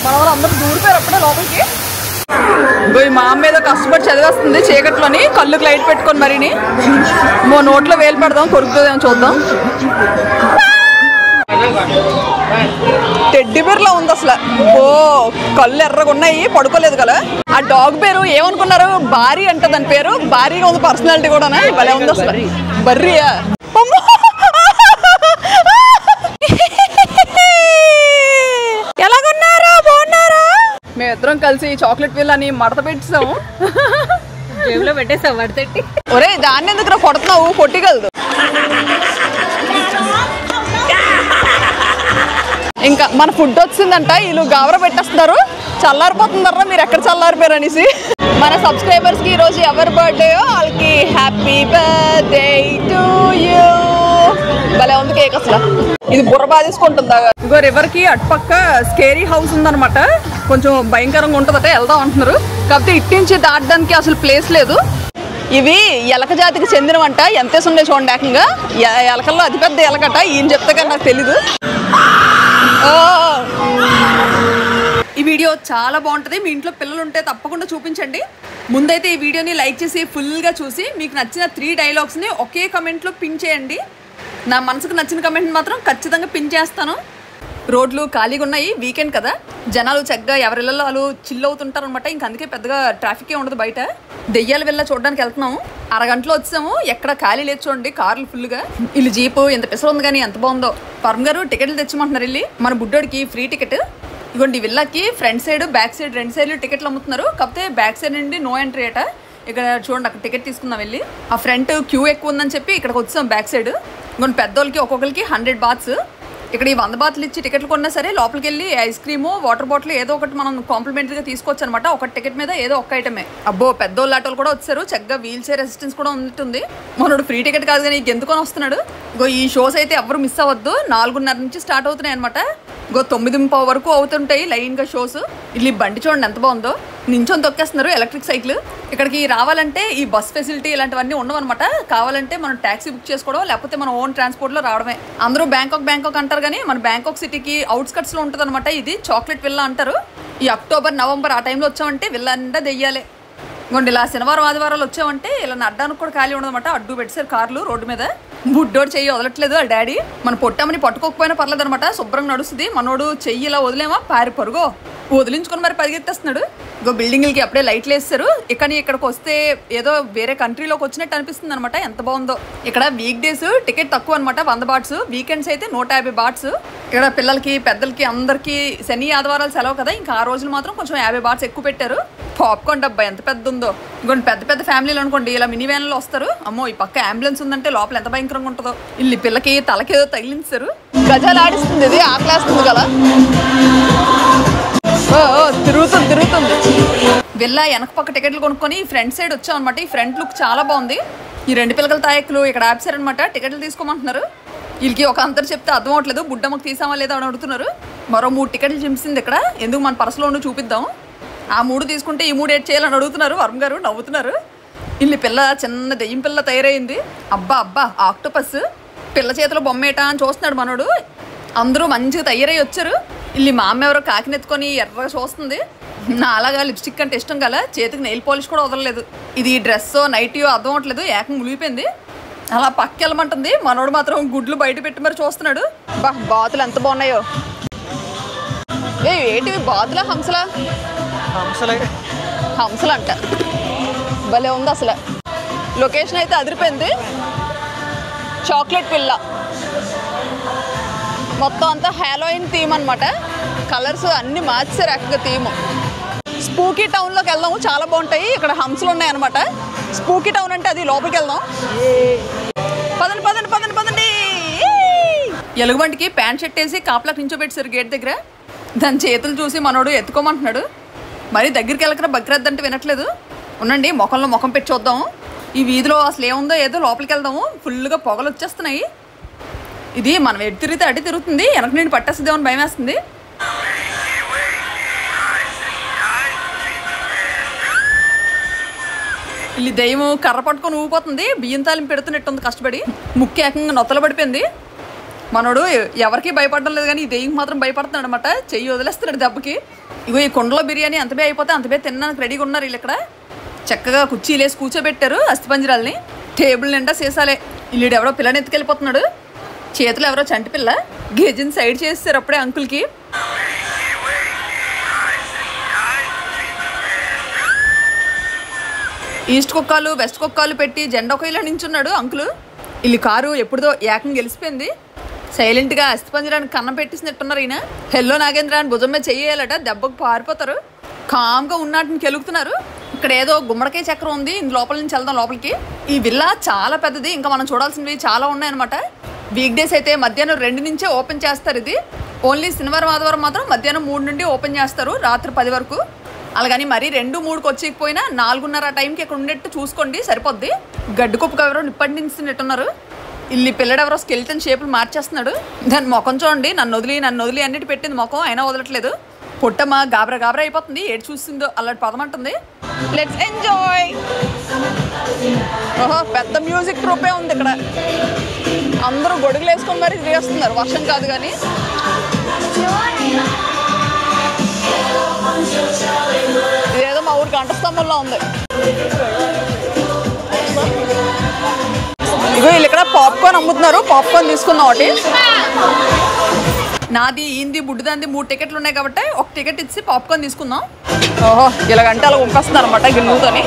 మన వాళ్ళు అందరూ దూరిపోయారు అప్పుడే లోపలికి ఇగో ఈ మా అమ్మ ఏదో కష్టపడి చదివేస్తుంది చీకట్లోని కళ్ళుకి లైట్ పెట్టుకొని మరిని మో నోట్లో వేలు పెడదాం కొరుకుతుందేమో చూద్దాం టెడ్డి బేర్లా ఉంది అసలు ఓ కళ్ళు ఎర్రగా ఉన్నాయి పడుకోలేదు కదా ఆ డాగ్ పేరు ఏమనుకున్నారు బారీ అంట దాని పేరు భారీగా ఉంది పర్సనాలిటీ కూడా భలే ఉంది అసలు బర్రీయా అమ్మో! ఎలాగున్నారా బాగున్నారా మేమిద్దరం కలిసి చాక్లెట్ విల్ అని మడత పెట్టాము జేబులో పెట్టేసావు వడతెట్టి ఒరే దాన్ని ఎందుకు కొడుతున్నావు కొట్టిగలదు ఇంకా మన ఫుడ్ వచ్చిందంట వీళ్ళు గావర పెట్టేస్తున్నారు చల్లారిపోతున్నారా మీరు ఎక్కడ చల్లారిపోయారు అనేసి మన సబ్స్క్రైబర్స్ కి ఈ రోజు ఎవరి బర్త్డే వాళ్ళకి హ్యాపీ బర్త్డే టు యూ భలే ఉంది కేక్ అసలు ఇది బుర్ర బాధేసుకుంటుందా ఇంకో రివర్ కి అటుపక్క స్కేరీ హౌస్ ఉందన్నమాట కొంచెం భయంకరంగా ఉంటుందట వెళ్దాం అంటున్నారు కాకపోతే ఇటు నుంచి దాటడానికి అసలు ప్లేస్ లేదు ఇవి ఎలక జాతికి చెందినవంట ఎంత ఉన్నాయి చూడండి ఏకంగా ఎ- ఎలకల్లో అతిపెద్ద ఎలకట ఈయన చెప్తే కానీ నాకు తెలీదు ఓ! ఈ వీడియో చాలా బాగుంటుంది మీ ఇంట్లో పిల్లలు ఉంటే తప్పకుండా చూపించండి ముందైతే ఈ వీడియోని లైక్ చేసి ఫుల్గా చూసి మీకు నచ్చిన త్రీ డైలాగ్స్ని ఒకే కమెంట్లో పిన్ చేయండి నా మనసుకు నచ్చిన కమెంట్ మాత్రం ఖచ్చితంగా పిన్ చేస్తాను రోడ్లు ఖాళీగా ఉన్నాయి వీకెండ్ కదా జనాలు చక్కగా ఎవరిళ్ళలో వాళ్ళు చిల్ అవుతుంటారు అనమాట ఇంక అందుకే పెద్దగా ట్రాఫిక్ ఏ ఉండదు బయట దెయ్యాల వెళ్ళ చూడడానికి వెళ్తున్నాము అరగంటలో వచ్చాము ఎక్కడ ఖాళీ లేదు చూడండి కార్లు ఫుల్గా ఇల్లు జీపు ఎంత పిసర ఉంది కానీ ఎంత బాగుందో పరమ్ గారు టికెట్లు తెచ్చిమంటున్నారు వెళ్ళి మన బుడ్డోడికి ఫ్రీ టికెట్ ఇగోండి ఈ విల్లాకి ఫ్రంట్ సైడ్ బ్యాక్ సైడ్ రెండు సైడ్లు టికెట్లు అమ్ముతున్నారు కాకపోతే బ్యాక్ సైడ్ నుండి నో ఎంట్రీ అట ఇక్కడ చూడండి అక్కడ టికెట్ తీసుకుందాం వెళ్ళి ఆ ఫ్రంట్ క్యూ ఎక్కువ ఉందని చెప్పి ఇక్కడికి వచ్చాం బ్యాక్ సైడ్ ఇంకొన్ని పెద్దోళ్ళకి ఒక్కొక్కరికి హండ్రెడ్ బాత్స్ ఇక్కడ ఈ వంద బాతులు ఇచ్చి టికెట్లు కొన్నా సరే లోపలికి వెళ్ళి ఐస్ క్రీము వాటర్ బాటిల్ ఏదో ఒకటి మనం కాంప్లిమెంటరీగా తీసుకోవచ్చు అనమాట ఒక టికెట్ మీద ఏదో ఒక్క ఐటమే అబ్బో పెద్దోళ్ళు ఆటోలు కూడా వచ్చారు చక్కగా వీల్ చైర్ అసిస్టెన్స్ కూడా ఉంటుంది మనోడు ఫ్రీ టికెట్ కాదు కానీ గెంతుకొని వస్తున్నాడు ఇగో ఈ షోస్ అయితే ఎవరు మిస్ అవ్వద్దు నాలుగున్నర నుంచి స్టార్ట్ అవుతున్నాయి అనమాట ఇగో తొమ్మిది ముప్పై వరకు అవుతుంటాయి లైన్గా షోస్ ఇల్లు ఈ బండి చూడండి ఎంత బాగుందో నించొని తొక్కేస్తున్నారు ఎలక్ట్రిక్ సైకిల్ ఇక్కడికి రావాలంటే ఈ బస్ ఫెసిలిటీ ఇలాంటివన్నీ ఉండవు అనమాట కావాలంటే మనం ట్యాక్సీ బుక్ చేసుకోవడం లేకపోతే మన ఓన్ ట్రాన్స్పోర్ట్లో రావడమే అందరూ బ్యాంకాక్ బ్యాంకాక్ అంటారు కానీ మన బ్యాంకాక్ సిటీకి అవుట్స్కట్స్లో ఉంటుంది అనమాట ఇది చాక్లెట్ విల్లా అంటారు ఈ అక్టోబర్ నవంబర్ ఆ టైంలో వచ్చామంటే విల్లా అంతా దెయ్యాలే ఇంకోండి ఇలా శనివారం ఆదివారాలు వచ్చామంటే ఇలా అడ్డానికి కూడా ఖాళీ ఉండదన్నమాట అడ్డు పెట్టారు కార్లు రోడ్డు మీద బుడ్డోడు చెయ్యి వదలట్లేదు వాళ్ళ డాడీ మన పొట్టమ్మని పట్టుకోకపోయినా పర్లేదు అనమాట శుభ్రంగా నడుస్తుంది మనోడు చెయ్యి ఇలా వదిలేమా పారి పరుగో వదిలించుకొని మరి పరిగెత్తేస్తున్నాడు ఇంకో బిల్డింగ్లకి అప్పుడే లైట్లు వేస్తారు ఇక్కడ ఇక్కడికి వస్తే ఏదో వేరే కంట్రీలోకి వచ్చినట్టు అనిపిస్తుంది అనమాట ఎంత బాగుందో ఇక్కడ వీక్ డేస్ టికెట్ తక్కువ అనమాట వంద బాట్స్ వీకెండ్స్ అయితే నూట యాభై బాట్స్ ఇక్కడ పిల్లలకి పెద్దలకి అందరికీ శని ఆదివారాలు సెలవు కదా ఇంకా ఆ రోజులు మాత్రం కొంచెం యాభై బాట్స్ ఎక్కువ పెట్టారు పాప్కార్న్ డబ్బా ఎంత పెద్ద ఉందో ఇంకోటి పెద్ద పెద్ద ఫ్యామిలీలు అనుకోండి ఇలా మినీ వ్యాన్లో వస్తారు అమ్మో ఈ పక్క అంబులెన్స్ ఉందంటే లోపల ఎంత భయంకరంగా ఉంటుందో ఇల్లు పిల్లకి తలకేదో తగిలించారు గజాలు ఆడిస్తుంది ఇది ఆకలేస్తుంది కదా ఓ ఓ, తిరుగుతుంది తిరుగుతుంది వెళ్ళా వెనక పక్క టికెట్లు కొనుక్కొని ఫ్రంట్ సైడ్ వచ్చాం అనమాట ఈ ఫ్రంట్ లుక్ చాలా బాగుంది ఈ రెండు పిల్లకల తాయకులు ఇక్కడ ఆపిసారనమాట టికెట్లు తీసుకోమంటున్నారు వీళ్ళకి ఒక అంతరు చెప్తే అర్థం అవట్లేదు బుడ్డమ్మకి తీసామా లేదా అని అడుగుతున్నారు మరో మూడు టికెట్లు చింపించింది ఇక్కడ ఎందుకు మన పర్సులో ఉండి చూపిద్దాం ఆ మూడు తీసుకుంటే ఈ మూడు ఏడ్ చేయాలని అడుగుతున్నారు వరుణ్ గారు నవ్వుతున్నారు ఇల్లు పిల్ల చిన్న దెయ్యం పిల్ల తయారైంది అబ్బా అబ్బా ఆక్టోపస్ పిల్ల చేతిలో బొమ్మేటా అని చూస్తున్నాడు మనోడు అందరూ మంచిగా తయారై వచ్చారు ఇల్లి మా అమ్మ ఎవరో కాకినెత్తుకొని ఎర్రగా చూస్తుంది నా అలాగా లిప్స్టిక్ అంటే ఇష్టం కదా చేతికి నెయిల్ పాలిష్ కూడా వదలలేదు ఇది డ్రెస్ నైటీయో అర్థం అవట్లేదు ఏకం మునిగిపోయింది అలా పక్క వెళ్ళమంటుంది మనోడు మాత్రం గుడ్లు బయట పెట్టి మరి చూస్తున్నాడు బా బాతులు ఎంత బాగున్నాయో ఏ ఏంటివి బాతులా హంసలా హంసలే హంసలు అంట భలే ఉంది అసలు లొకేషన్ అయితే అదిరిపోయింది చాక్లెట్ పిల్ల మొత్తం అంతా హ్యాలోయిన్ థీమ్ అనమాట కలర్స్ అన్ని మార్చారు అక్కడ థీమ్ స్పూకీ టౌన్లోకి వెళ్దాము చాలా బాగుంటాయి ఇక్కడ హంసలు ఉన్నాయి అనమాట స్పూకీ టౌన్ అంటే అది లోపలికి వెళ్దాం పదండి పదండి పదండి పదండి ఎలుగుబంటికి ప్యాంట్ షర్ట్ వేసి కాపలాకి నించోబెట్టారు గేట్ దగ్గర దాని చేతులు చూసి మనోడు ఎత్తుకోమంటున్నాడు మరి దగ్గరికి వెళ్ళకరా బగ్రద్దంటే వినట్లేదు ఉండండి ముఖంలో ముఖం పెట్టి చూద్దాం ఈ వీధిలో అసలు ఏముందో ఏదో లోపలికి వెళ్దాము ఫుల్గా పొగలు వచ్చేస్తున్నాయి ఇది మనం ఎటు తిరిగితే అటు తిరుగుతుంది వెనక నుండి పట్టేస్తుందేమో అని భయం వేస్తుంది ಇಲ್ಲಿ దయ్యము కర్ర పట్టుకొని ఊగిపోతుంది బియ్యం తాలింపు పెడుతున్నట్టుంది కష్టపడి ముక్కు ఏకంగా నొత్తలు పడిపోయింది మనోడు ఎవరికి భయపడడం లేదు కానీ ఈ దెయ్యం మాత్రం భయపడుతున్నాడు అనమాట చెయ్యి వదిలేస్తున్నాడు దెబ్బకి ఇగో ఈ కుండలో బిర్యానీ ఎంత బే అయిపోతే అంత బే తినడానికి రెడీగా ఉన్నారు వీళ్ళు ఇక్కడ చక్కగా కుర్చీలు వేసి కూర్చోబెట్టారు అస్థిపంజరాల్ని టేబుల్ నిండా సీసాలే వీళ్ళు ఎవరో పిల్లని ఎత్తుకెళ్ళిపోతున్నాడు చేతులు ఎవరో చంటి పిల్ల గేజిని సైడ్ చేస్తారు అప్పుడే అంకుల్కి ఈస్ట్ కుక్కాలు వెస్ట్ కుక్కాలు పెట్టి జెండా ఒక ఇలా నించున్నాడు అంకులు వీళ్ళు కారు ఎప్పుడుదో ఏకం గెలిచిపోయింది సైలెంట్గా అస్థిపంజరానికి కన్నం పెట్టేసినట్టున్నారు ఈయన హెల్లో నాగేంద్ర అని భుజం మీద చెయ్యాలట దెబ్బకు పారిపోతారు కామ్గా ఉన్నట్టుని కెలుగుతున్నారు ఇక్కడ ఏదో గుమ్మడికాయ చక్రం ఉంది ఇందు లోపల నుంచి వెళ్దాం లోపలికి ఈ విల్లా చాలా పెద్దది ఇంకా మనం చూడాల్సినవి చాలా ఉన్నాయన్నమాట వీక్ డేస్ అయితే మధ్యాహ్నం రెండు నుంచే ఓపెన్ చేస్తారు ఇది ఓన్లీ శనివారం ఆదివారం మాత్రం మధ్యాహ్నం మూడు నుండి ఓపెన్ చేస్తారు రాత్రి పది వరకు అలాగని మరీ రెండు మూడుకి వచ్చేకపోయినా నాలుగున్నర టైంకి ఇక్కడ ఉండేట్టు చూసుకోండి సరిపోద్ది గడ్డి కుప్పకు ఎవరో నిప్పండించినట్టున్నారు ఇల్లి పిల్లడు ఎవరో స్కెల్టన్ షేపులు మార్చేస్తున్నాడు దాని ముఖం చూడండి నన్ను వదిలి నన్ను వదిలి అన్నిటి పెట్టింది ముఖం అయినా వదలట్లేదు పుట్టమ్మ గాబరా గాబరా అయిపోతుంది ఏడు చూసిందో అలాంటి పదం అంటుంది లెట్స్ ఎంజాయ్ ఓహో పెద్ద మ్యూజిక్ ట్రూపే ఉంది ఇక్కడ అందరూ గొడుగులు వేసుకొని మరి తిరిగేస్తున్నారు వర్షం కాదు కానీ ఇదేదో మా ఊరికి గంట స్తంభంలో ఉంది ఇగో వీళ్ళు ఇక్కడ పాప్కార్న్ అమ్ముతున్నారు పాప్కార్న్ తీసుకుందాం ఒకటి నాది ఈంది బుడ్డిదాంది మూడు టికెట్లు ఉన్నాయి కాబట్టి ఒక టికెట్ ఇచ్చి పాప్కార్న్ తీసుకుందాం ఓహో ఇలాగంటే అలా పంపిస్తున్నారు అనమాట గిన్నెతోని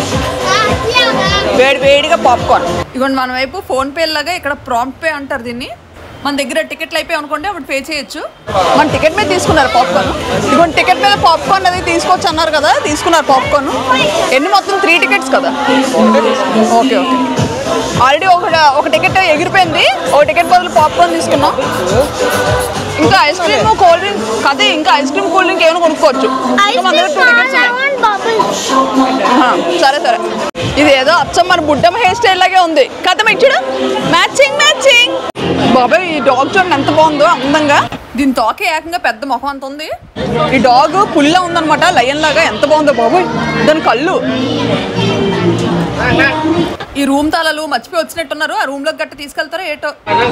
వేడి వేడిగా పాప్కార్న్ ఇగోండి మన వైపు ఫోన్ పే లాగా ఇక్కడ ప్రాంప్ట్ పే అంటారు దీన్ని మన దగ్గర టికెట్లు అయిపోయి అనుకోండి అప్పుడు పే చేయొచ్చు మన టికెట్ మీద తీసుకున్నారు పాప్కార్న్ ఇదిగోండి టికెట్ మీద పాప్కార్న్ అది తీసుకోవచ్చు అన్నారు కదా తీసుకున్నారు పాప్కార్న్ ఎన్ని మొత్తం త్రీ టికెట్స్ కదా ఓకే ఓకే ఆల్రెడీ ఒక ఒక టికెట్ ఎగిరిపోయింది ఒక టికెట్ బదులు పాప్కార్న్ తీసుకున్నాం ఇంకా ఐస్ క్రీమ్ కూల్ డ్రింక్ కదే ఇంకా ఐస్ క్రీమ్ కూల్ డ్రింక్ ఏమైనా కొనుక్కోవచ్చు ఇంకా మన దగ్గర టూ టికెట్స్ ఉన్నాయి ఆహా, సరే సరే ఇది ఏదో అచ్చం మన బుడ్డమ్మ హెయిర్ స్టైల్ లాగే ఉంది కథ చూడు మ్యాచింగ్ మ్యాచింగ్ బాబాయ్ ఈ డాగ్ చూడండి ఎంత బాగుందో అందంగా దీని తోక ఏకంగా పెద్ద ముఖం అంత ఉంది ఈ డాగ్ పుల్ల ఉందన్నమాట లయన్ లాగా ఎంత బాగుందో బాబాయ్ దాని కళ్ళు ఈ రూమ్ తాళాలు మర్చిపోయి వచ్చినట్టున్నారు ఆ రూమ్ లోకి గట్ట తీసుకెళ్తారో ఏటో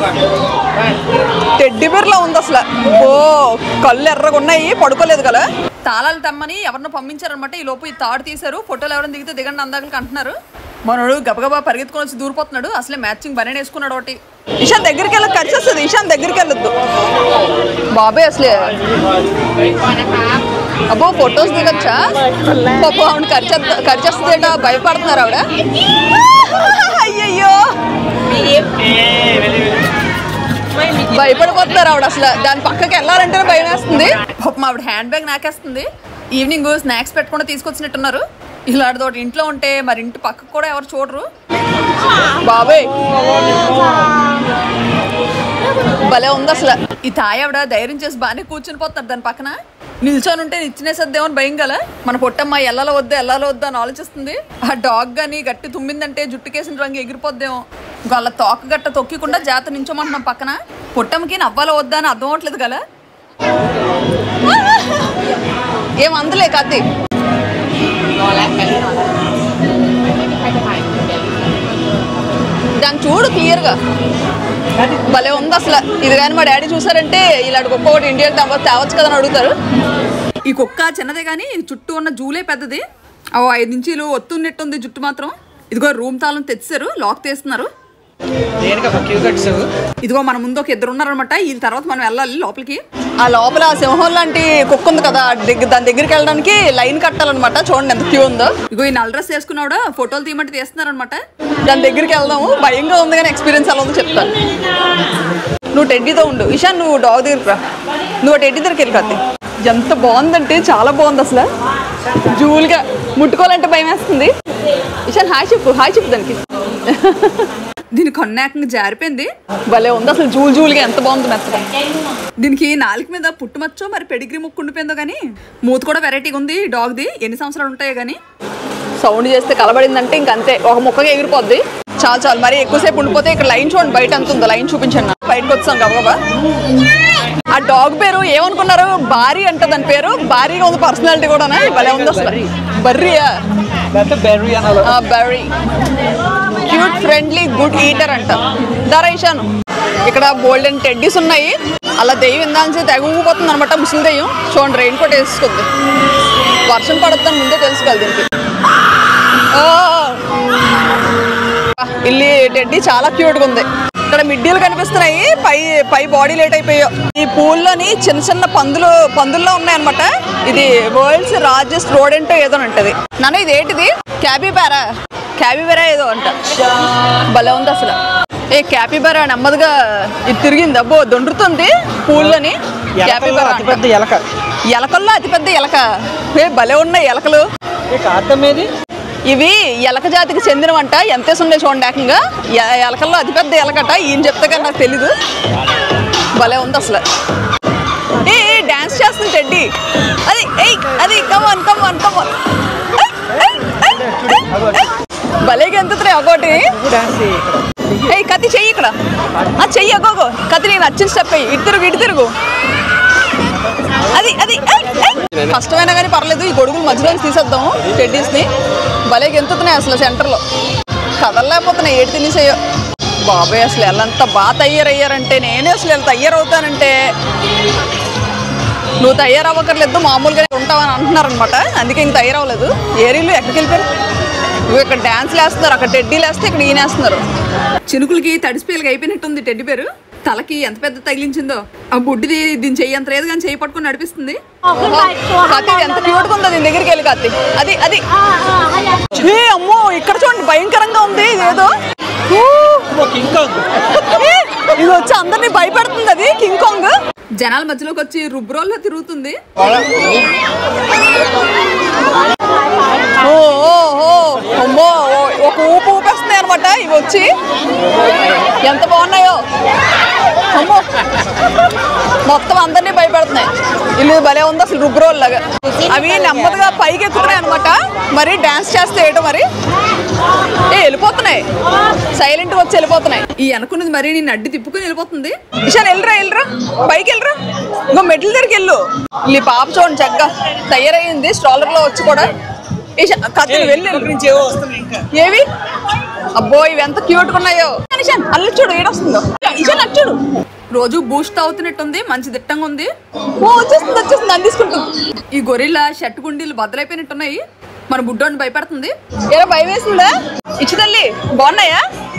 టెడ్డి బేర్లా ఉంది అసలు ఓ కళ్ళు ఎర్రగా ఉన్నాయి పడుకోలేదు కదా తాళాలు తెమ్మని ఎవరినో పంపించారనమాట ఈ లోపు ఈ తాడు తీశారు ఫోటోలు ఎవరైనా దిగితే దిగండి అందాకలకి అంటున్నారు మనోడు గబగబా పరిగెత్తుకొని వచ్చి దూరిపోతున్నాడు అసలే మ్యాచింగ్ బనే వేసుకున్నాడు ఒకటి ఇషాన్ దగ్గరికి వెళ్ళి ఖర్చేస్తుంది ఇషాన్ దగ్గరికి వెళ్ళొద్దు బాబాయ్ అసలే అబ్బో ఫొటోస్ దిగచ్చా పాప ఆవిడ ఖర్చు ఖర్చేస్తుందేట భయపడుతున్నారు ఆవిడ అయ్యయ్యో భయపడిపోతున్నారు ఆవిడ అసలు దాని పక్కకి వెళ్ళాలంటేనే భయం వేస్తుంది పాపం ఆవిడ హ్యాండ్ బ్యాగ్ నాకేస్తుంది ఈవినింగ్ స్నాక్స్ పెట్టకుండా తీసుకొచ్చినట్టున్నారు ఇలాంటిది ఒకటి ఇంట్లో ఉంటే మరి ఇంటి పక్కకు కూడా ఎవరు చూడరు బాబాయ్ భలే ఉంది అసలు ఈ తాయి ఆవిడ ధైర్యం చేసి బాగానే కూర్చుని పోతున్నారు దాని పక్కన నిల్చొని ఉంటే ఇచ్చినేసేద్దేమో అని భయం గల మన పొట్టమ్మ ఎల్లాలో వద్దా ఎల్లాలో వద్దా అని ఆలోచిస్తుంది ఆ డాగ్ గాని గట్టి తుమ్మిందంటే జుట్టుకేసిన రంగు ఎగిరిపోద్దేమో వాళ్ళ తోక గట్ట తొక్కకుండా జాత నించోమంటున్నాం పక్కన పొట్టమ్మకి నవ్వాలో వద్దా అని అర్థం అవట్లేదు గల ఏం అందులే కత్తి దాన్ని చూడు క్లియర్ గా భలే ఉంది అసలు ఇది కానీ మా డాడీ చూసారంటే ఇలాంటి కుక్క ఒకటి ఇండియాకి తేవ తేవచ్చు కదా అని అడుగుతారు ఈ కుక్క చిన్నదే కానీ చుట్టూ ఉన్న జూలే పెద్దది ఓ ఐదు ఇంచీలు ఒత్తున్నట్టుంది జుట్టు మాత్రం ఇదిగో రూమ్ తాళం తెచ్చారు లాక్ తీస్తున్నారు దేనికబ్బా క్యూ కట్స్ ఇదిగో మన ముందు ఒక ఇద్దరు ఉన్నారనమాట ఈ తర్వాత మనం వెళ్ళాలి లోపలికి ఆ లోపల సింహం లాంటి కుక్క ఉంది కదా ఆ దగ్గర దాని దగ్గరికి వెళ్ళడానికి లైన్ కట్టాలన్నమాట చూడండి ఎంత క్యూ ఉందో ఇగో ఈ నల్ల డ్రెస్ వేసుకున్నాడు ఫోటోలు తీయమంటే తీస్తున్నారనమాట దాని దగ్గరికి వెళ్దాము భయంగా ఉంది కానీ ఎక్స్పీరియన్స్ ఎలా ఉందో చెప్తాను నువ్వు టెడ్డీతో ఉండు ఇషాన్ నువ్వు డాగ్ దగ్గరికి రా నువ్వు టెడ్డీ దగ్గరికి వెళ్ళి కత్తి ఎంత బాగుందంటే చాలా బాగుంది అసలు జూల్గా ముట్టుకోవాలంటే భయం వేస్తుంది ఇషాన్ హాయ్ చెప్పు హాయ్ చెప్పు దానికి దీని కొన్నాకంగా జారిపోయింది భలే ఉంది అసలు జూల్ జూల్గా ఎంత బాగుంది మెత్తగా దీనికి నాలుగు మీద పుట్టుమచ్చో మరి పెడిగ్రీ ముక్కు ఉండిపోయిందో కానీ మూత కూడా వెరైటీగా ఉంది డాగ్ది ఎన్ని సంవత్సరాలు ఉంటాయో కానీ సౌండ్ చేస్తే కలబడిందంటే ఇంక అంతే ఒక ముక్కగా ఎగిరిపోద్ది చాలు చాలు మరి ఎక్కువసేపు ఉండిపోతే ఇక్కడ లైన్ చూడండి బయట ఎంత ఉందో లైన్ చూపించండి నాకు. బయటకు వచ్చాం గబగబా ఆ డాగ్ పేరు ఏమనుకున్నారు బారీ అంట దాని పేరు భారీగా ఉంది పర్సనాలిటీ కూడా భలే ఉంది అసలు బర్రీయా లేకపోతే బెర్రీ అనాలి berry cute friendly good eater అంట ధర ఇషాను ఇక్కడ గోల్డెన్ టెడ్డీస్ ఉన్నాయి అలా దెయ్యం ఇందాక తెగ ఊగిపోతుంది అనమాట ముసలి దెయ్యం చూడండి రెయిన్ కోట్ వేసుకుంది వర్షం పడుతుందని ముందే తెలుసుకోవాలి దీనికి ఓ! ఇల్లి టెడ్డీ చాలా క్యూట్గా ఉంది ఇక్కడ మిడ్డీలు కనిపిస్తున్నాయి పై పై బాడీ లేట్ అయిపోయాయి ఈ పూల్లోని చిన్న చిన్న పందులు పందుల్లో ఉన్నాయన్నమాట ఇది వరల్డ్స్ లార్జెస్ట్ రోడెంట్ ఏదో ఉంటది నన్ను ఇది ఏంటిది క్యాబీబారా క్యాబీబారా ఏదో అంట భలే ఉంది అసలు ఏ క్యాపీబారా నెమ్మదిగా ఇది తిరిగింది అబ్బో దొండుతుంది పూల్లోని ఎలకల్లో క్యాపీబారా అంట. అతిపెద్ద ఎలక ఎలకల్లో అతిపెద్ద ఎలక ఏ భలే ఉన్నాయి ఎలకలు ఇక అర్థం ఏది ఇవి ఎలక జాతికి చెందినవంట ఎంత ఉన్నాయి చూడండి ఏకంగా ఎ- ఎలకల్లో అతిపెద్ద ఎలకట ఈయన చెప్తే కానీ నాకు తెలీదు భలే ఉంది అసలు ఏ ఏ డాన్స్ చేస్తుంది టెడ్డి అది ఏయ్ అది కమాన్ కమాన్ కమాన్ భలేగా ఎంతున్నాయి ఒకటి డాన్స్ ఏయ్ కత్తి చెయ్యి ఇక్కడ ఆ చెయ్యి అగోగో కత్తి నీకు నచ్చిన స్టెప్ అయ్యి ఇటు తిరుగు ఇటు తిరుగు అది అది ఏయ్, ఏయ్. కష్టమైనా కానీ పర్లేదు ఈ గొడుగులు మధ్యలో తీసేద్దాము టెడ్డీస్ ని భలే గెంతుతున్నాయి అసలు సెంటర్ లో కదలలేకపోతున్నాయి ఏడు తినేసాయో బాబాయ్ అసలు ఎంత బాగా తయారయ్యారంటే నేనే అసలు ఎలా తయారవుతానంటే నువ్వు తయారవ్వకర్లేదు మామూలుగా ఉంటావని అంటున్నారనమాట అందుకే ఇంక తయారవ్వలేదు ఏరీలు ఎక్కడికి వెళ్ళిపోయారు నువ్వు ఇక్కడ డాన్స్ వేస్తున్నారు అక్కడ టెడ్డీలు వేస్తే ఇక్కడ ఈయన వేస్తున్నారు చినుకులకి తడిసిపోయి అయిపోయినట్టుంది టెడ్డీ పేరు తలకి ఎంత పెద్ద తగిలించిందో ఆ బుడ్డిది దీని చెయ్యి అంత లేదు కానీ చెయ్యి పట్టుకొని నడిపిస్తుంది కత్తి ఎంత క్యూట్ ఉందో దీని దగ్గరికి వెళ్ళి కత్తి అది అది ఏ అమ్మో ఇక్కడ చూడండి భయంకరంగా ఉంది ఇదేదో ఊ! కింగ్ కాంగ్ ఏ, ఇది వచ్చి అందరినీ భయపెడుతుంది అది కింగ్ కాంగ్ జనాల మధ్యలోకి వచ్చి రుబ్రోల్లో తిరుగుతుంది ఓ ఓ, ఓ, అమ్మో ఓ, ఒక ఊపు ఊపేస్తున్నాయి అనమాట ఇవి వచ్చి ఎంత బాగున్నాయో అమ్మో మొత్తం అందరినీ భయపెడుతున్నాయి ఇల్లు భలే ఉంది అసలు రుబ్రోల్ లాగా అవి నెమ్మదిగా పైకి ఎక్కుతున్నాయి అనమాట మరి డాన్స్ చేస్తే ఏటో మరి ఏ వెళ్ళిపోతున్నాయి సైలెంట్ గా వచ్చి వెళ్ళిపోతున్నాయి ఈ అనుకున్నది మరి నేను అడ్డి తిప్పుకొని వెళ్ళిపోతుంది ఇషాన్ వెళ్ళరా వెళ్ళరా పైకి వెళ్ళరా ఇంకో మెట్ల దగ్గరికి వెళ్ళు ఈ పాప చూడండి చక్కగా తయారయ్యింది స్ట్రాలర్ లో వచ్చి కూడా ఇషా కత్తిని వెళ్ళి వెళ్ళు. నుంచి ఏవో వస్తున్నాయి ఇంకా ఏవి అబ్బో ఇవి ఎంత క్యూట్ గా ఉన్నాయో ఇషాన్ అల్లు చూడు ఏడొస్తుందో ఇషాన్ అటు చూడు రోజు బూస్ట్ అవుతున్నట్టుంది మంచి దిట్టంగా ఉంది ఓ వచ్చేస్తుంది వచ్చేస్తుంది అని తీసుకుంటుంది ఈ గొరిల్లా షర్ట్ గుండీలు బద్దలైపోయినట్టున్నాయి మన బుడ్డోని భయపడుతుంది ఏదో భయం వేసిందా ఇచ్చి తల్లి బాగున్నాయా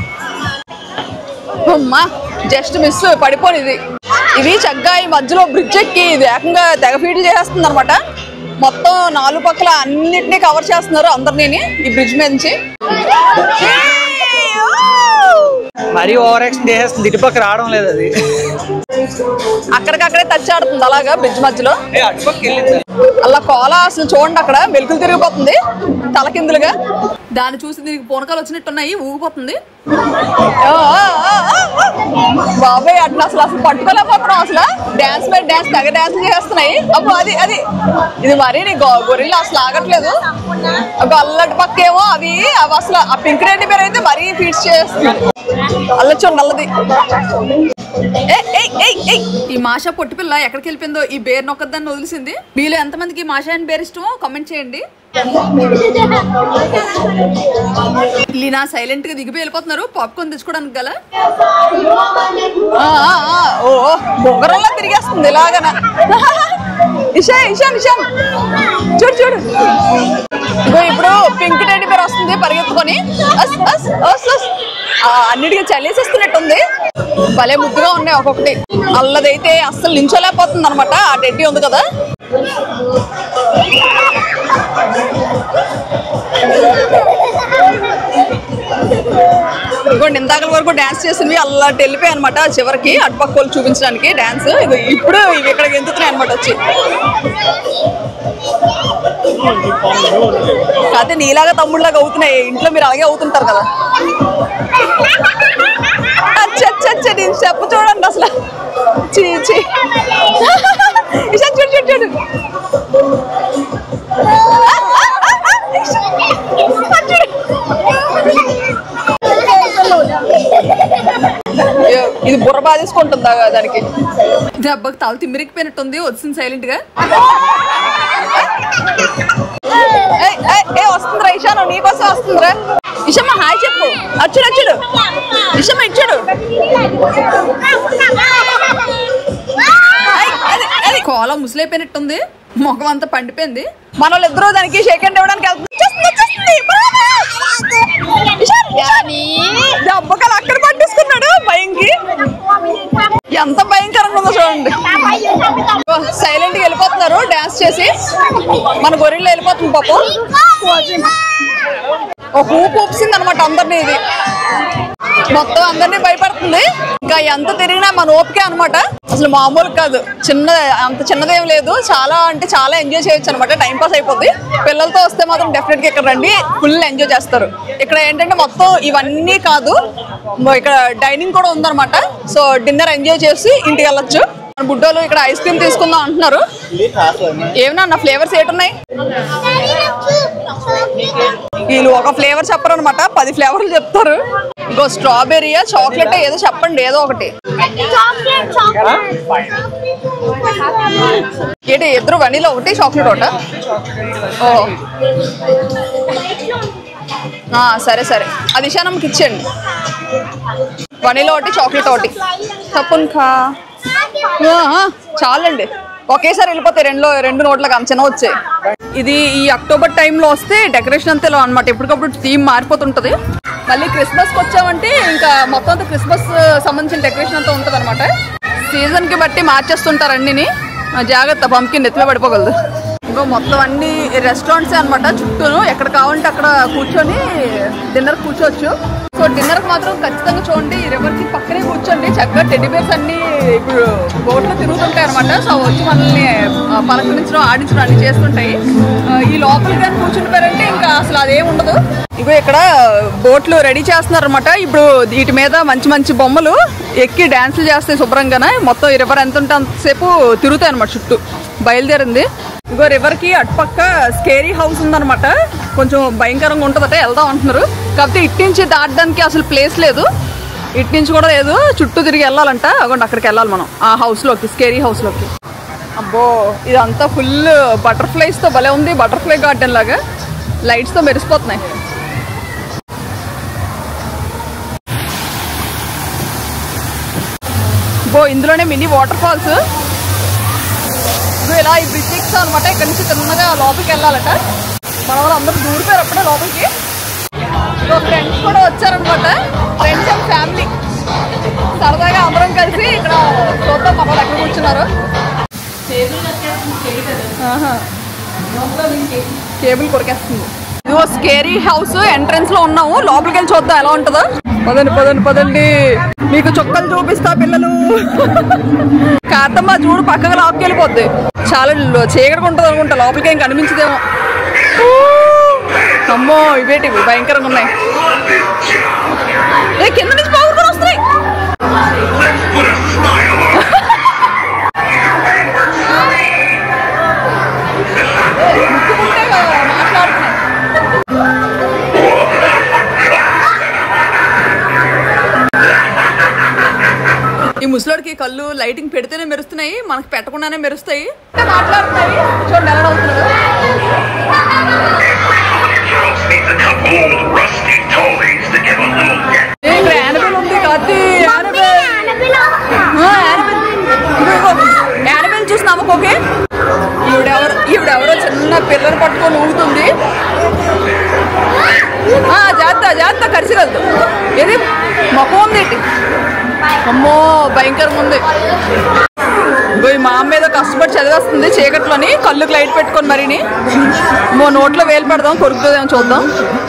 అమ్మా జస్ట్ మిస్ పడిపోని ఇది ఇవి చక్కగా ఈ మధ్యలో బ్రిడ్జ్ ఎక్కి ఇది ఏకంగా తెగ ఫీడ్ చేసేస్తుంది అనమాట మొత్తం నాలుగు పక్కల అన్నిటినీ కవర్ చేస్తున్నారు అందరినీ ఈ బ్రిడ్జ్ మీద నుంచి మరీ ఓవర్ యాక్షన్ చేసేస్తుంది ఇటు పక్క రావడం లేదు అది అక్కడికక్కడే టచ్ ఆడుతుంది అలాగా బ్రిడ్జ్ మధ్యలో ఏ అటుపక్క వెళ్ళింది అలా కోల అసలు చూడండి అక్కడ మెలుకులు తిరిగిపోతుంది తలకిందులుగా దాన్ని చూసి దీనికి పూనకాలు వచ్చినట్టున్నాయి ఊగిపోతుంది ఆ, ఆ, ఆ, ఆ, ఆ. బాబాయ్ అట్లా అసలు అసలు పట్టుకోలేకపోతున్నాం అసలు డాన్స్ మీద డాన్స్ తెగ డాన్స్ చేస్తున్నాయి అబ్బో అది అది ఇది మరీ నీ గొ- గొరిల్లా అసలు ఆగట్లేదు అబ్బో అల్లటి పక్క ఏమో అవి అవి అసలు ఆ పింక్ రెడ్డి పేరు అయితే మరీ ఫీడ్స్ చేస్తున్నాయి అల్లచూ నల్లది ఏయ్, ఏయ్, ఏయ్, ఏయ్. ఈ మాషా పొట్టి పిల్ల ఎక్కడికి వెళ్ళిపోయిందో ఈ బేర్ నొక్కదాన్ని వదిలేసింది మీలో ఎంతమందికి ఈ మాషా అండ్ బేర్ ఇష్టమో కామెంట్ చేయండి లీనా సైలెంట్ గా దిగిపోయి వెళ్ళిపోతున్నారు పాప్కార్న్ తెచ్చుకోవడానికి గల ఆ, ఆ, ఆ, ఓ ఓ, బొంగరంలా తిరిగేస్తుంది ఇలాగన ఇషా ఇషాన్ ఇషాన్ చూడు చూడు ఇగో ఇప్పుడు పింక్ టెడ్డి పేరు వస్తుంది పరిగెత్తుకొని అస్, అస్, అస్, అస్. ఆ, అన్నిటికీ చలేసేస్తున్నట్టుంది భలే ముద్దుగా ఉన్నాయి ఒక్కొక్కటి అల్లదైతే అస్సలు నించోలేకపోతుంది అనమాట ఆ టెడ్డి ఉంది కదా ఇదిగోండి ఇందాకల వరకు డాన్స్ చేసినవి అలా వెళ్ళిపోయాయి అనమాట చివరికి అటుపక్క వాళ్ళు చూపించడానికి డాన్స్ ఇది ఇప్పుడు ఇవి ఇక్కడ గెంతుతున్నాయి అనమాట వచ్చి కాకపోతే నీలాగా తమ్ముళ్ళలాగా అవుతున్నాయి ఇంట్లో మీరు అలాగే అవుతుంటారు కదా అచ్చచ్చచ్చ నేను చెప్పు చూడండి అసలు చీ చీ ఇషా చూడు చూడు చూడు అయ్యో, ఇది బుర్ర బాధేసుకుంటుందా దానికి దెబ్బకి తల తిమ్మిరికిపోయినట్టుంది వచ్చింది సైలెంట్ గా ఏయ్, ఏయ్, ఏ వస్తుందిరా ఇషాను నీకోసం వస్తుందిరా ఇషమ్మ హాయ్ చెప్పు అచ్చుడు అచ్చుడు ఇషమ్మ ఇచ్చుడు ముసలైపోయినట్టుంది ముఖం అంతా పండిపోయింది మన వాళ్ళు ఇద్దరు దానికి షేక్ హ్యాండ్ ఇవ్వడానికి వెళ్తుంది. వచ్చేస్తుంది, వచ్చేస్తుంది. ఇషాన్, ఇషాన్. దెబ్బకలు అక్కడ పట్టేసుకున్నాడు భయంకి ఎంత భయంకరంగా ఉందో చూడండి సైలెంట్ గా వెళ్ళిపోతున్నారు డాన్స్ చేసి మన గొర్రెల్లో వెళ్ళిపోతుంది పాపం ఒక ఊపు ఊపిసింది అనమాట అందరినీ ఇది మొత్తం అందరినీ భయపడుతుంది ఇంకా ఎంత తిరిగినా మన ఓపికే అనమాట అసలు మామూలు కాదు చిన్న అంత చిన్నదేం లేదు చాలా అంటే చాలా ఎంజాయ్ చేయొచ్చు అనమాట టైం పాస్ అయిపోద్ది పిల్లలతో వస్తే మాత్రం డెఫినెట్ గా ఇక్కడ రండి ఫుల్ ఎంజాయ్ చేస్తారు ఇక్కడ ఏంటంటే మొత్తం ఇవన్నీ కాదు మొ- ఇక్కడ డైనింగ్ కూడా ఉందన్నమాట సో డిన్నర్ ఎంజాయ్ చేసి ఇంటికి వెళ్ళొచ్చు మన బుడ్డోలు ఇక్కడ ఐస్ క్రీమ్ తీసుకుందాం అంటున్నారు ఏమన్నా నా ఫ్లేవర్స్ ఏటున్నాయి వీళ్ళు ఒక ఫ్లేవర్ చెప్పరు అనమాట పది ఫ్లేవర్లు చెప్తారు ఇంకో స్ట్రాబెర్రీయా చాక్లెట్ ఏదో చెప్పండి ఏదో ఒకటి చాక్లెట్ చాక్లెట్ ఏంటి ఇద్దరు వనీలో ఒకటి చాక్లెట్ ఒకట ఓ ఆ, సరే సరే అది ఇషానమ్మకి ఇచ్చేయండి వనీలో ఒకటి చాక్లెట్ ఒకటి తప్పని ఖా ఆ, ఆ, చాలండి ఒకేసారి వెళ్ళిపోతాయి రెండు రెండు నోట్లకు అంత చిన్న వచ్చాయి ఇది ఈ అక్టోబర్ టైంలో వస్తే డెకరేషన్ అంతా ఇలా అనమాట ఎప్పటికప్పుడు థీమ్ మారిపోతుంటది మళ్ళీ క్రిస్మస్కి వచ్చామంటే ఇంకా మొత్తం అంతా క్రిస్మస్ సంబంధించిన డెకరేషన్ అంతా ఉంటుంది అనమాట సీజన్ కి బట్టి మార్చేస్తుంటారు అన్నిని ఆ, జాగ్రత్త పంపికింది ఎత్తులో పడిపోగలదు ఇంకో మొత్తం అన్ని రెస్టారెంట్స్ అన్నమాట చుట్టూను ఎక్కడ కావాలంటే అక్కడ కూర్చొని డిన్నర్ కూర్చోవచ్చు సో డిన్నర్ మాత్రం ఖచ్చితంగా చూడండి రివర్ కి పక్కనే కూర్చోండి చక్కగా టెడ్డీ బేర్స్ అన్ని ఇప్పుడు బోట్లో తిరుగుతుంటాయి అనమాట సో వచ్చి మనల్ని ఆ, పలకరించడం ఆడించడం అన్ని చేస్తుంటాయి ఆ, ఈ లోపలికి కానీ కూర్చుంటారంటే ఇంకా అసలు అదేం ఉండదు ఇగో ఇక్కడ బోట్లు రెడీ చేస్తున్నారు అనమాట ఇప్పుడు వీటి మీద మంచి మంచి బొమ్మలు ఎక్కి డాన్సులు చేస్తాయి శుభ్రంగానే మొత్తం ఈ రివర్ ఎంత ఉంటే అంతసేపు తిరుగుతాయి అనమాట చుట్టూ బయలుదేరింది ఇగో రివర్ కి అటుపక్క స్కేరీ హౌస్ ఉందన్నమాట కొంచెం భయంకరంగా ఉంటుందట వెళ్దాం అంటున్నారు కాకపోతే ఇటు నుంచి దాటడానికి అసలు ప్లేస్ లేదు ఇటు నుంచి కూడా లేదు చుట్టూ తిరిగి వెళ్ళాలంట అగోండి అక్కడికి వెళ్ళాలి మనం ఆ హౌస్ లోకి స్కేరీ హౌస్ లోకి అబ్బో ఇదంతా ఫుల్ బటర్ఫ్లైస్ తో భలే ఉంది బటర్ఫ్లై గార్డెన్ లాగా లైట్స్ తో మెరిసిపోతున్నాయి బో ఇందులోనే మినీ వాటర్ ఫాల్స్ ఇదిగో ఇలా ఈ బ్రిడ్జ్ ఎక్కుతాం అనమాట ఇక్కడ నుంచి తిన్నగా లోపలికి వెళ్ళాలట మన వాళ్ళు అందరూ దూరిపోయారు అప్పుడే లోపలికి ఇదిగో ఫ్రెండ్స్ కూడా వచ్చారనమాట ఫ్రెండ్స్ అండ్ ఫ్యామిలీ సరదాగా అందరం కలిసి ఇక్కడ చూద్దాం మన వాళ్ళు ఎక్కడ కూర్చున్నారు ఆహా. కేబుల్ కొరికేస్తుంది ఇదిగో స్కేరీ హౌస్ ఎంట్రన్స్ లో ఉన్నాము లోపలికి వెళ్ళి చూద్దాం ఎలా ఉంటుందో పదండి పదండి పదండి మీకు చుక్కలు చూపిస్తా పిల్లలు కాతమ్మ చూడు పక్కగా లోపలికి వెళ్ళిపోద్ది చాలా లో- చీకటిగా ఉంటుంది అనుకుంటా లోపలికి ఏం కనిపించదేమో ఊ! అమ్మో ఇవేటివి భయంకరంగా ఉన్నాయి ఏ కింద నుంచి బాగుంటుంది వస్తున్నాయి ముట్టుకుంటే మాట్లాడుతున్నాయి ఈ ముసలోడికి కళ్ళు లైటింగ్ పెడితేనే మెరుస్తున్నాయి మనకి పెట్టకుండానే మెరుస్తాయి అంటే మాట్లాడుతున్నాయి చూడండి ఎలా అవుతున్నారు Needs a couple old rusty toys to give a little get. ఇక్కడ యానబెల్ ఉంది కాదు యానబెల్ ఆ, యానబెల్ ఇదిగో, ఇదిగో. యానబెల్ చూసి నమ్మకోకే ఈవిడెవరు ఈవిడెవరో చిన్న పిల్లని పట్టుకొని ఊగుతుంది ఆ, జాగ్రత్త జాగ్రత్త కరిసిగలదు ఇది మొఖం ఉంది ఏంటి? అమ్మో భయంకరంగా ఉంది ఇగో ఈ మా అమ్మ ఏదో కష్టపడి చదివేస్తుంది చీకట్లోని కళ్ళుకి లైట్ పెట్టుకొని మరిని మో నోట్లో వేలు పెడదాం కొరుకుతుందేమో చూద్దాం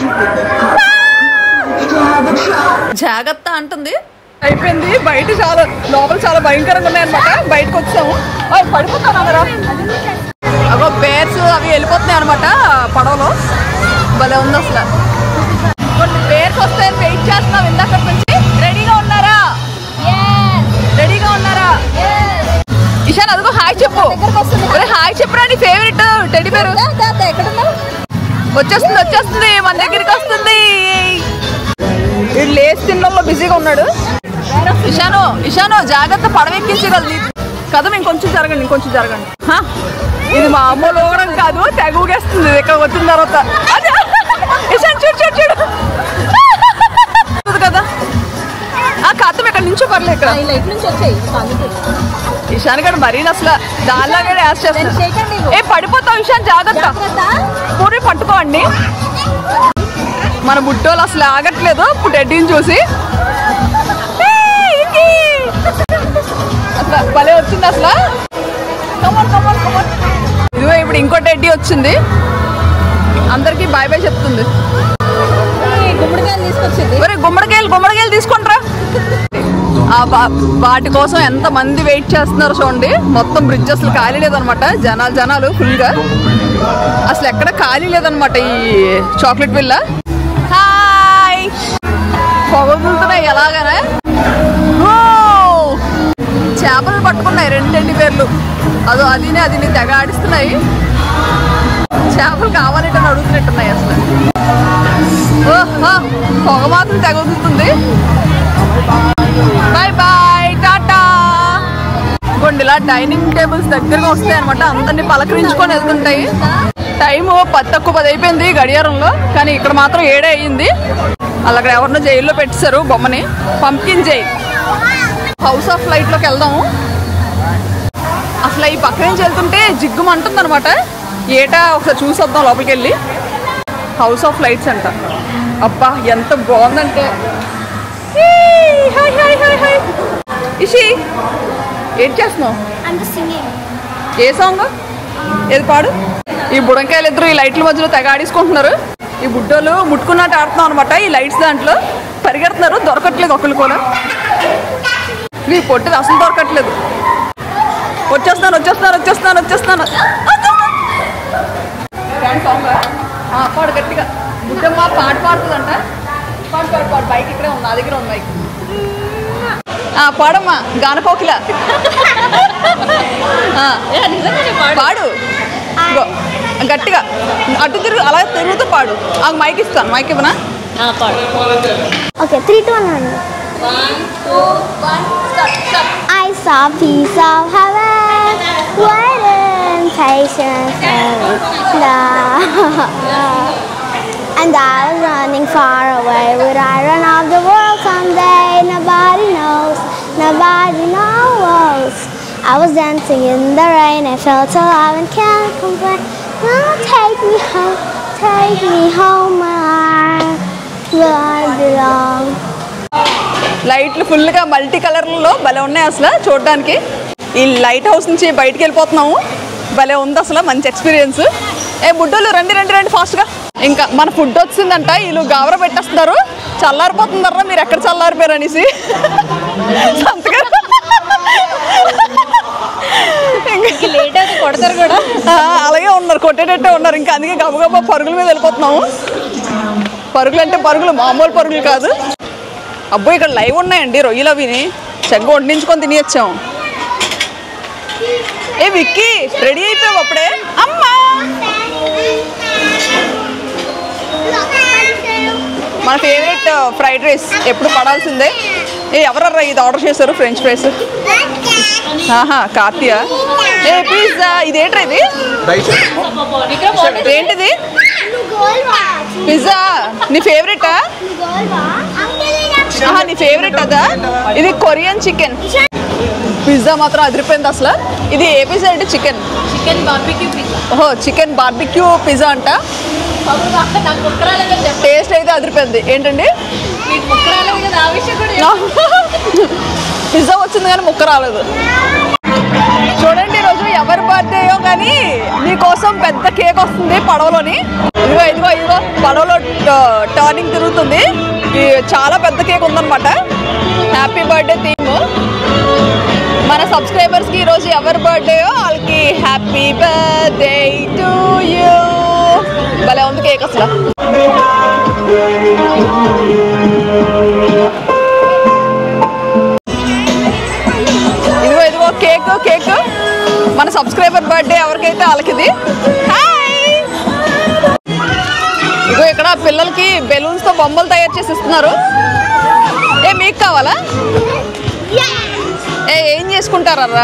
జాగ్రత్త అంటుంది అయిపోయింది బయట చాలా లోపల చాలా భయంకరంగా ఉన్నాయన్నమాట బయటకు వచ్చాము ఓయ్, పడిపోతాను అందరా అగో బేర్స్ అవి వెళ్ళిపోతున్నాయి అనమాట పడవలో భలే ఉంది అసలు కొన్ని బేర్స్ వస్తాయని వెయిట్ చేస్తున్నాం ఇందాక నుంచి రెడీగా ఉన్నారా రెడీగా ఉన్నారా ఇషాన్ అదిగో హాయ్ చెప్పు ఒరే, హాయ్ చెప్పురా నీ ఫేవరెట్ టెడ్డి పేరు వచ్చేస్తుంది వచ్చేస్తుంది మన దగ్గరికి వస్తుంది వీడు లేచి తినడంలో బిజీగా ఉన్నాడు ఇషాను ఇషాను జాగ్రత్త పడవెక్కించగలదు కదా ఇంకొంచెం జరగండి ఇంకొంచెం జరగండి హా? ఇది మా అమ్మ లోగడం కాదు తెగ ఊగేస్తుంది ఇక్కడ వచ్చిన తర్వాత అదే. ఇషాన్ చూడు చూడు చూడు చూడు కదా ఆ కథం ఇక్కడ నుంచో పర్లేదు ఇక్కడ లైట్ నుంచి వచ్చాయి ఇషాన్ గడు మరీ అసలు దానిలాగే యాస్ చేస్తాడు చేయకండి ఏ పడిపోతావు ఇషాన్ జాగ్రత్త పూరి పట్టుకోండి మన బుట్టోలు అసలు ఆగట్లేదు టెడ్డీని చూసి ఏయ్, ఇంకి! అసలు భలే వచ్చింది అసలు కమాన్ కమాన్ కమాన్ ఇదిగో ఇప్పుడు ఇంకో టెడ్డీ వచ్చింది అందరికి బాయ్ బాయ్ చెప్తుంది గుమ్మడికాయలు తీసుకొచ్చింది ఒరే గుమ్మడికాయలు గుమ్మడికాయలు తీసుకుంటారా ఆ బా- వాటి కోసం ఎంత మంది వెయిట్ చేస్తున్నారు చూడండి మొత్తం బ్రిడ్జ్ అసలు ఖాళీ లేదనమాట జనాలు జనాలు ఫుల్ గా అసలు ఎక్కడ ఖాళీ లేదనమాట ఈ చాక్లెట్ విల్ల హాయ్ పొగలుతున్నాయి ఎలాగనే ఓ! చేపలు పట్టుకున్నాయి రెండెండి పేర్లు అదో అదిని అదిని తెగ ఆడిస్తున్నాయి చేపలు కావాలంటే అడుగుతున్నట్టున్నాయి అసలు ఓహో, పొగ మాత్రం తెగుతుంది బాయ్ బాయ్ టాటా ఇంకోండి ఇలా డైనింగ్ టేబుల్స్ దగ్గరగా వస్తాయి అనమాట అందరినీ పలకరించుకొని వెళ్తుంటాయి టైము పది తక్కువ పది అయిపోయింది గడియారంలో కానీ ఇక్కడ మాత్రం ఏడే అయ్యింది వాళ్ళు అక్కడ ఎవరినో జైల్లో పెట్టేశారు బొమ్మని pumpkin jail house of light లోకి వెళ్దాము అసలు ఈ పక్క నుంచి వెళ్తుంటే జిగ్గుమంటుంది అనమాట ఏటా ఒకసారి చూసొద్దాం లోపలికి వెళ్ళి హౌస్ ఆఫ్ లైట్స్ అంట అబ్బా ఎంత బాగుందంటే ఏయ్, hi hi hi hi Ishi ఏం చేస్తున్నావు I'm just singing. A song ఏది పాడు ఈ బుడంకాయలు ఇద్దరు ఈ లైట్ల మధ్యలో తెగ ఆడేసుకుంటున్నారు ఈ బుడ్డోలు ముట్టుకున్నట్టు ఆడుతున్నాం అనమాట ఈ లైట్స్ దాంట్లో పరిగెడుతున్నారు దొరకట్లేదు ఒకళ్ళు కూడా నీ పొట్టిది అసలు దొరకట్లేదు వచ్చేస్తాను వచ్చేస్తాను వచ్చేస్తాను వచ్చేస్తాను డాన్స్ సాంగ్ పాడు గట్టిగా బుడ్డమ్మ పాట పాడుతుందంట పాడు పాడు పాడు బైక్ ఇక్కడే ఉంది నా దగ్గర ఉంది బైక్ ఆ, పాడమ్మా గానపోకిల ఆ, పాడు ఇగో, గట్టిగా అటు తిరుగు అలా తిరుగుతూ పాడు ఆ మైక్ ఇస్తాను మైక్ ఇవ్వనా Okay, three, two, one. I saw a piece of heaven, waiting patience and love. And I was running far away. Would I run off the world someday? Nobody knows, nobody knows. I was dancing in the rain. I felt alive and can't complain. Now take me home, take me home where I belong. లైట్లు ఫుల్గా multi కలర్లలో భలే ఉన్నాయి అసలు చూడడానికి ఈ light house నుంచి బయటికి వెళ్ళిపోతున్నాము భలే ఉంది అసలు మంచి ఎక్స్పీరియన్స్ ఏ బుడ్డోళ్ళు రండి రండి రండి ఫాస్ట్గా ఇంకా మన ఫుడ్ వచ్చిందంట వీళ్ళు గావర పెట్టేస్తున్నారు చల్లారిపోతుందర్రా మీరు ఎక్కడ చల్లారిపోయారు అనేసి సంతగా ఇంకా లేట్ అయితే కొడతారు కూడా ఆ, అలాగే ఉన్నారు కొట్టేటట్టే ఉన్నారు ఇంకా అందుకే గబగబా పరుగుల మీద వెళ్ళిపోతున్నాము పరుగులు అంటే పరుగులు మామూలు పరుగులు కాదు అబ్బో ఇక్కడ లైవ్ ఉన్నాయండి రొయ్యలు అవిని చెగ్గ వండించుకొని తినేచ్చాం ఏ విక్కీ రెడీ అయిపోయావు అప్పుడే అమ్మా మన ఫేవరెట్ ఫ్రైడ్ రైస్ ఎప్పుడు పడాల్సిందే ఏ ఎవరర్రా ఇది ఆర్డర్ చేశారు ఫ్రెంచ్ ఫ్రైస్ ఆహా కార్తీయ ఏ పిజ్జా ఇదేంట్రా ఇది ఏంటిది పిజ్జా నీ ఫేవరెటా ఆహా నీ ఫేవరెట్ అదా ఇది కొరియన్ చికెన్ పిజ్జా మాత్రం అదిరిపోయింది అసలు ఇది ఏ పిజ్జా అంటే చికెన్ చికెన్ బార్బిక్యూ పిజ్జా ఓహో చికెన్ బార్బిక్యూ పిజ్జా అంట నాకు ముక్కరాలేదు చెప్పండి టేస్ట్ అయితే అదిరిపోయింది ఏంటండి మీకు ముక్కరాలేదు కదా ఆ విషయం కూడా పిజ్జా వచ్చింది కానీ ముక్క రాలేదు చూడండి ఈరోజు ఎవరి బర్త్డేయో కానీ మీకోసం పెద్ద కేక్ వస్తుంది పడవలోని ఇదిగో ఇదిగో ఇదిగో పడవలో టర్నింగ్ తిరుగుతుంది ఈ చాలా పెద్ద కేక్ ఉందన్నమాట హ్యాపీ బర్త్డే థీమ్ మన సబ్స్క్రైబర్స్ కి ఈరోజు ఎవరి బర్త్డేయో వాళ్ళకి హ్యాపీ బర్త్డే టు యూ భలే ఉంది కేక్ అసలు ఇదిగో ఇదిగో కేక్ కేక్ మన సబ్స్క్రైబర్ బర్త్డే ఎవరికైతే వాళ్ళకి ఇది హాయ్ ఇదిగో ఇక్కడ పిల్లలకి బెలూన్స్ తో బొమ్మలు తయారు చేసి ఇస్తున్నారు ఏ మీకు కావాలా ఏ ఏం చేసుకుంటారా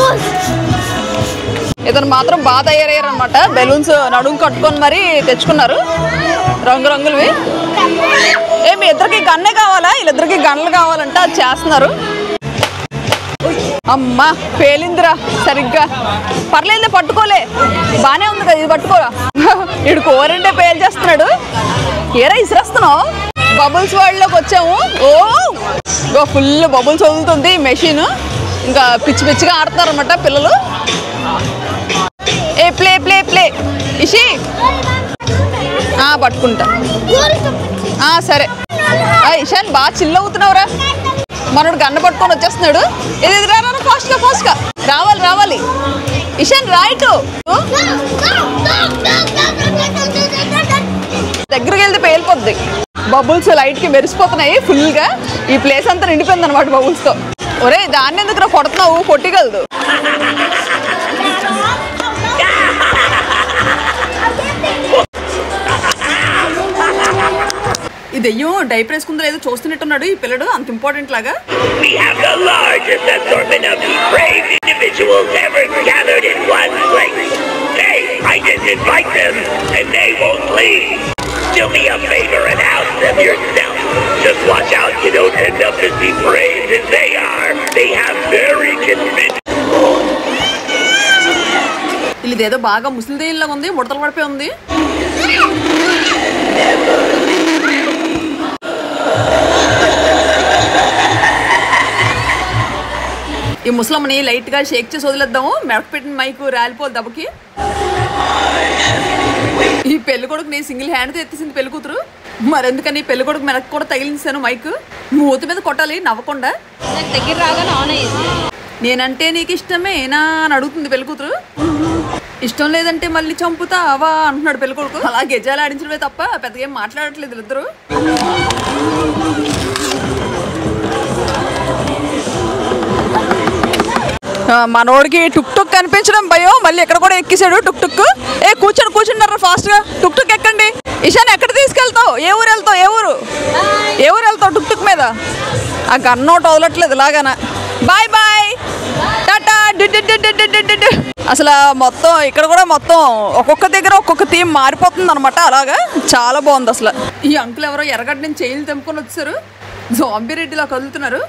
ఇతను మాత్రం బాగా తయారయ్యారు అనమాట బెలూన్స్ నడుము కట్టుకొని మరీ తెచ్చుకున్నారు రంగు రంగులవి ఏ మీ ఇద్దరికి గన్నే కావాలా వీళ్ళిద్దరికి గన్నులు కావాలంటే అది చేస్తున్నారు అమ్మా పేలిందిరా సరిగ్గా పర్లేదు పట్టుకోలే బానే ఉంది కదా ఇది పట్టుకోరా ఇడు కోరంటే పేలు చేస్తున్నాడు ఏరా ఇసిరేస్తున్నావు బబుల్స్ వరల్డ్లోకి వచ్చాము ఓ ఇగో ఫుల్ బబుల్స్ వదులుతుంది మెషిన్ ఇంకా పిచ్చి పిచ్చిగా ఆడుతున్నారు అనమాట పిల్లలు ఏ ప్లే ప్లే ప్లే ఇషి ఆ, పట్టుకుంటా ఆ, సరే ఆ, ఇషాన్ బాగా చిల్ అవుతున్నావురా మనోడు గన్న పట్టుకొని వచ్చేస్తున్నాడు ఇది ఇది రా ఫాస్ట్ గా ఫాస్ట్ గా రావాలి రావాలి ఇషాన్ రైట్ దగ్గరికి వెళ్తే పేలిపోద్ది బబుల్స్ లైట్ కి మెరిసిపోతున్నాయి ఫుల్ గా ఈ ప్లేస్ అంతా నిండిపోయింది అనమాట బబుల్స్ తో ఒరే దాన్ని ఎందుకు కొడుతున్నావు కొట్టిగలదు ఈ దెయ్యం డైపర్ వేసుకుందో లేదో చూస్తున్నట్టున్నాడు ఈ పిల్లడు అంత ఇంపార్టెంట్ లాగా We have the largest assortment of depraved individuals ever gathered in one place. Hey, I just invite them, and they won't leave. Do me a favor and house them yourself. Just watch out you don't end up as depraved as they are. They have very convincing. ఇదేదో బాగా ముసలి దెయ్యంలాగా ఉంది ముడతలు పడిపోయి ఉంది ఈ ముసలమ్మని light గా షేక్ చేసి వదిలేద్దాము మెడక పెట్టిన మైకు రాలిపోదు దెబ్బకి ఈ పెళ్లి కొడుకుని సింగిల్ హ్యాండ్తో ఎత్తేసింది పెళ్లి కూతురు మరెందుకని పెళ్లి కొడుకు మెడకు కూడా తగిలించాను మైక్ మూతి మీద కొట్టాలి నవ్వకుండా నాకు దగ్గర రాగానే ఆన్ అయ్యింది నేనంటే నీకు ఇష్టమేనా అని అడుగుతుంది పెళ్లి కూతురు ఇష్టం లేదంటే మళ్ళీ చంపుతావా అంటున్నాడు పెళ్లి కొడుకు అలా గెజాలు ఆడించడమే తప్ప పెద్దగా ఏం మాట్లాడట్లేదు వీళ్ళిద్దరు ఆ, మనోడికి టుక్ టుక్ కనిపించడం భయం మళ్ళీ ఎక్కడ కూడా ఎక్కేసాడు టుక్ టుక్ ఏ కూర్చొని కూర్చుంటారా ఫాస్ట్ గా టుక్ టుక్ ఎక్కండి ఇషాన్ ఎక్కడ తీసుకెళ్తావు ఏ ఊరు వెళ్తావు ఏ ఊరు ఏ ఊరు వెళ్తావు టుక్ టుక్ మీద ఆ గన్నోట వదలట్లేదు ఇలాగన బాయ్ బాయ్ టాటా డు డు డు డు డు డు డు డు. అసలు మొత్తం ఇక్కడ కూడా మొత్తం ఒక్కొక్క దగ్గర ఒక్కొక్క థీమ్ మారిపోతుంది అనమాట అలాగా చాలా బాగుంది అసలు ఈ అంకుల్ ఎవరో ఎర్రగడ్డ నుంచి చైన్లు తెంపుకొని వచ్చారు జాంబీ రెడ్డిలా కదులుతున్నారు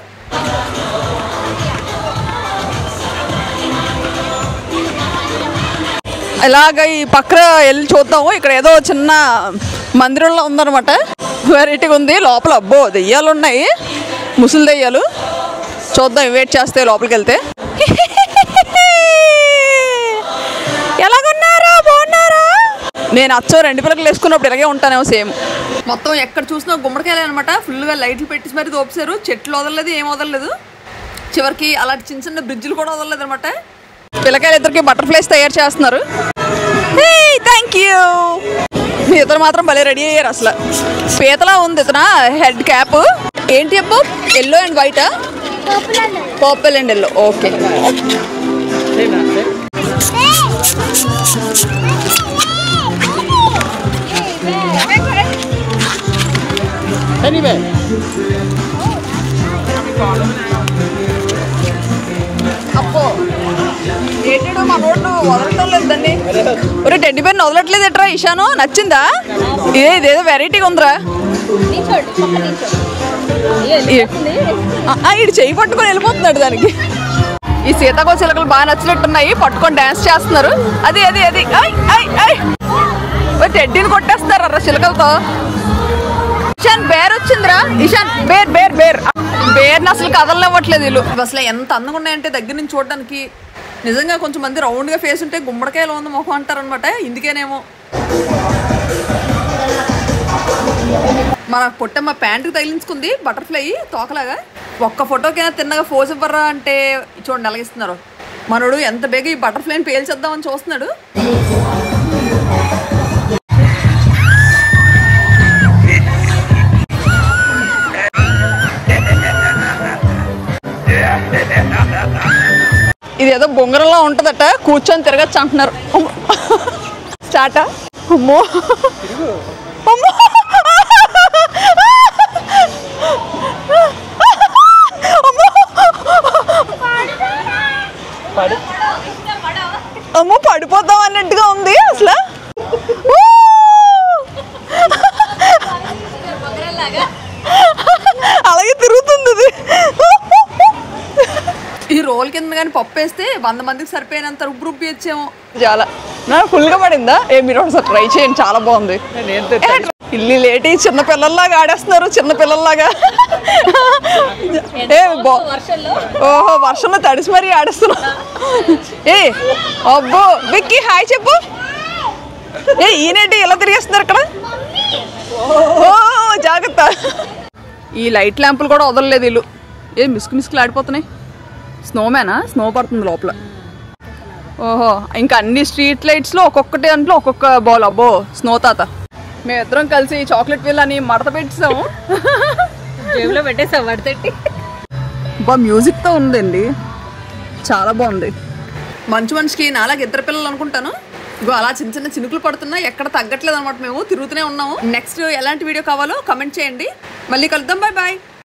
ఇలాగ ఈ పక్కన వెళ్ళి చూద్దాము ఇక్కడ ఏదో చిన్న మందిరంలో ఉందన్నమాట వెరైటీగా ఉంది లోపల అబ్బో దెయ్యాలు ఉన్నాయి ముసలి దెయ్యాలు చూద్దాం వెయిట్ చేస్తే లోపలికి వెళ్తే ఎలాగున్నారా బాగున్నారా నేను అచ్చో రెండు పిల్లలు వేసుకున్నప్పుడు ఇలాగే ఉంటానేమో సేమ్ మొత్తం ఎక్కడ చూసినా గుమ్మడికాయలే అనమాట ఫుల్గా లైట్లు పెట్టి మరి దోపేశారు చెట్లు వదలలేదు ఏం వదలలేదు చివరికి అలాంటి చిన్న చిన్న బ్రిడ్జ్లు కూడా వదలలేదు అనమాట పిల్లకాయలు ఇద్దరికి బటర్ఫ్లైస్ తయారు చేస్తున్నారు థ్యాంక్ యూ మీ ఇద్దరు మాత్రం భలే రెడీ అయ్యారు అసలు పీతలా ఉంది ఇతన హెడ్ క్యాప్ ఏంటి అబ్బో ఎల్లో అండ్ వైటా పర్పుల్ అండ్ ఎల్లో ఓకే అప్పో ఏంటాడు మా రోడ్డు వదలటం లేదు దాన్ని ఒరే టెడ్డి బెన్ వదలట్లేదు ఎట్రా ఇషాను నచ్చిందా ఇదే ఇదేదో వెరైటీగా ఉందిరా నిల్చోడు పక్క నిల్చోడు ఆ, ఆ, ఈడు చెయ్యి పట్టుకొని వెళ్ళిపోతున్నాడు దానికి ఈ సీతాకోక చిలకలు బాగా నచ్చినట్టున్నాయి పట్టుకొని డాన్స్ చేస్తున్నారు అది అది అది ఐ ఐ ఐ ఓ టెడ్డీని కొట్టేస్తారు అర్ర చిలకలతో ఇషాన్ బేర్ వచ్చిందిరా ఇషాన్ బేర్ బేర్ బేర్ బేర్ని అసలు కదలనివ్వట్లేదు వీళ్ళు ఇవి అసలు ఎంత అందంగా ఉన్నాయంటే దగ్గర నుంచి చూడడానికి నిజంగా కొంచెం మంది రౌండ్గా ఫేస్ ఉంటే గుమ్మడికాయలో ఉంది మొహం అంటారనమాట ఇందుకేనేమో మన పొట్టమ్మ ప్యాంటుకి తగిలించుకుంది బటర్ఫ్లై తోకలాగా ఒక్క ఫోటోకైనా తిన్నగా ఫోజ్ ఇవ్వరా అంటే చూడండి ఎలాగిస్తున్నారు మనోడు ఎంత బేగా ఈ బటర్ఫ్లైని పేల్చేద్దామని చూస్తున్నాడు ఇది ఏదో బొంగరంలో ఉంటుందట కూర్చొని తిరగచ్చు అంటున్నారు అమ్మో. స్టార్టా అమ్మో అమ్మో అమ్మో పడిపోతాం అన్నట్టుగా ఉంది అసలు ఊ! అలాగే తిరుగుతుంది ఇది ఈ రోల్ కింద పప్పు వేస్తే వంద మందికి సరిపోయినంత రుబ్బు రుబ్బి వచ్చాము చాలా నాకు ఫుల్గా పడిందా ఏ మీరు ఒకసారి ట్రై చేయండి చాలా బాగుంది ఏ, ఇల్లు లేటి చిన్న పిల్లల్లాగా ఆడేస్తున్నారు చిన్న పిల్లల్లాగా ఏ బా వర్షంలో ఓహో వర్షంలో తడిసి మరీ ఆడేస్తున్నా ఏ అబ్బో విక్కీ హాయ్ చెప్పు ఏ ఈయనేంటి ఇలా తిరిగేస్తున్నారు ఇక్కడ ఓ జాగ్రత్త ఈ లైట్ ల్యాంపులు కూడా వదలలేదు వీళ్ళు ఏ మిస్కు మిస్కులు ఆడిపోతున్నాయి స్నోమేనా స్నో పడుతుంది లోపల ఓహో ఇంకా అన్ని స్ట్రీట్ లైట్స్లో ఒక్కొక్కటి దాంట్లో ఒక్కొక్క బాల్ అబ్బో స్నో తాత మేమిద్దరం కలిసి చాక్లెట్ వీల్ అని మడత పెట్టేసాము జేబులో పెట్టేసావు వడతెట్టి బా మ్యూజిక్తో ఉందండి చాలా బాగుంది మంచు మనిషికి నాలాగా ఇద్దరు పిల్లలు అనుకుంటాను ఇగో అలా చిన్న చిన్న చినుకులు పడుతున్నా ఎక్కడ తగ్గట్లేదు అనమాట మేము తిరుగుతూనే ఉన్నాము నెక్స్ట్ ఎలాంటి వీడియో కావాలో కమెంట్ చేయండి మళ్ళీ కలుద్దాం బాయ్ బాయ్